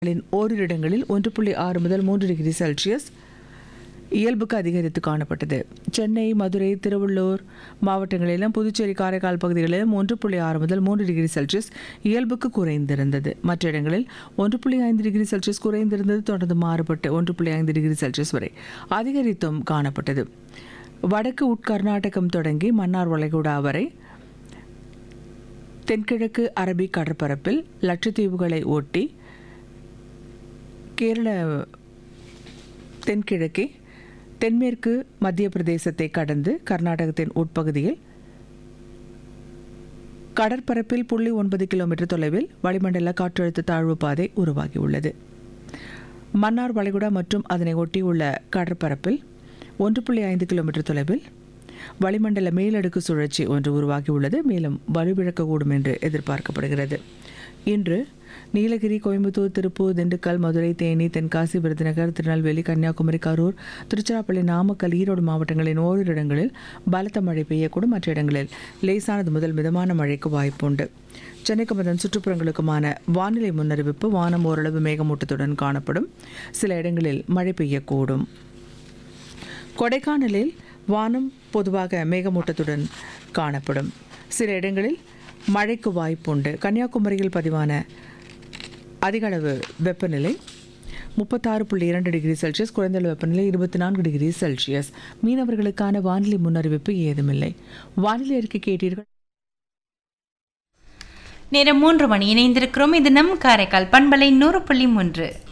களின் ஓரிரு இடங்களில் ஒன்று புள்ளி ஆறு முதல் மூன்று டிகிரி செல்சியஸ் இயல்புக்கு அதிகரித்து காணப்பட்டது சென்னை மதுரை திருவள்ளூர் மாவட்டங்களிலும் புதுச்சேரி காரைக்கால் பகுதிகளிலும் ஒன்று புள்ளி ஆறு முதல் மூன்று டிகிரி செல்சியஸ் இயல்புக்கு குறைந்திருந்தது மற்ற இடங்களில் ஒன்று புள்ளி ஐந்து டிகிரி செல்சியஸ் குறைந்திருந்தது தொடர்ந்து மாறுபட்டு ஒன்று புள்ளி ஐந்து டிகிரி செல்சியஸ் வரை அதிகரித்தும் காணப்பட்டது வடக்கு உட்கர்நாடகம் தொடங்கி மன்னார் வளைகுடா வரை தென்கிழக்கு அரபிக் கடற்பரப்பில் லட்சத்தீவுகளை ஒட்டி கேரள தென்கிழக்கே தென்மேற்கு மத்திய பிரதேசத்தை கடந்து கர்நாடகத்தின் உட்பகுதியில் கடற்பரப்பில் புள்ளி ஒன்பது கிலோமீட்டர் தொலைவில் வளிமண்டல காற்றழுத்த தாழ்வு பாதை உருவாகியுள்ளது மன்னார் வளைகுடா மற்றும் அதனை ஒட்டியுள்ள கடற்பரப்பில் ஒன்று புள்ளி ஐந்து கிலோமீட்டர் தொலைவில் வளிமண்டல மேலடுக்கு சுழற்சி ஒன்று உருவாகியுள்ளது மேலும் வலுவிழக்கக்கூடும் என்று எதிர்பார்க்கப்படுகிறது இன்று நீலகிரி கோயம்புத்தூர் திருப்பூர் திண்டுக்கல் மதுரை தேனி தென்காசி விருதுநகர் திருநெல்வேலி கன்னியாகுமரி கரூர் திருச்சிராப்பள்ளி நாமக்கல் ஈரோடு மாவட்டங்களின் ஓரிரு இடங்களில் பலத்த மழை பெய்யக்கூடும் மற்ற இடங்களில் லேசானது முதல் மிதமான மழைக்கு வாய்ப்புண்டு சென்னைக்கும் அதன் சுற்றுப்புறங்களுக்குமான வானிலை முன்னறிவிப்பு வானம் ஓரளவு மேகமூட்டத்துடன் காணப்படும் சில இடங்களில் மழை பெய்யக்கூடும் கொடைக்கானலில் வானம் பொதுவாக மேகமூட்டத்துடன் காணப்படும் சில இடங்களில் மழைக்கு வாய்ப்புண்டு கன்னியாகுமரியில் பதிவான அதிகளவு வெப்பநிலை முப்பத்தாறு புள்ளி இரண்டு டிகிரி செல்சியஸ் குறைந்த அளவு வெப்பநிலை இருபத்தி நான்கு டிகிரி செல்சியஸ் மீனவர்களுக்கான வானிலை முன்னறிவிப்பு ஏதுமில்லை வானிலை அறிக்கை கேட்டீர்கள் நேரம் மூன்று மணி இணைந்திருக்கிறோம் இது நம் காரைக்கால் பண்பலை நூறு புள்ளி மூன்று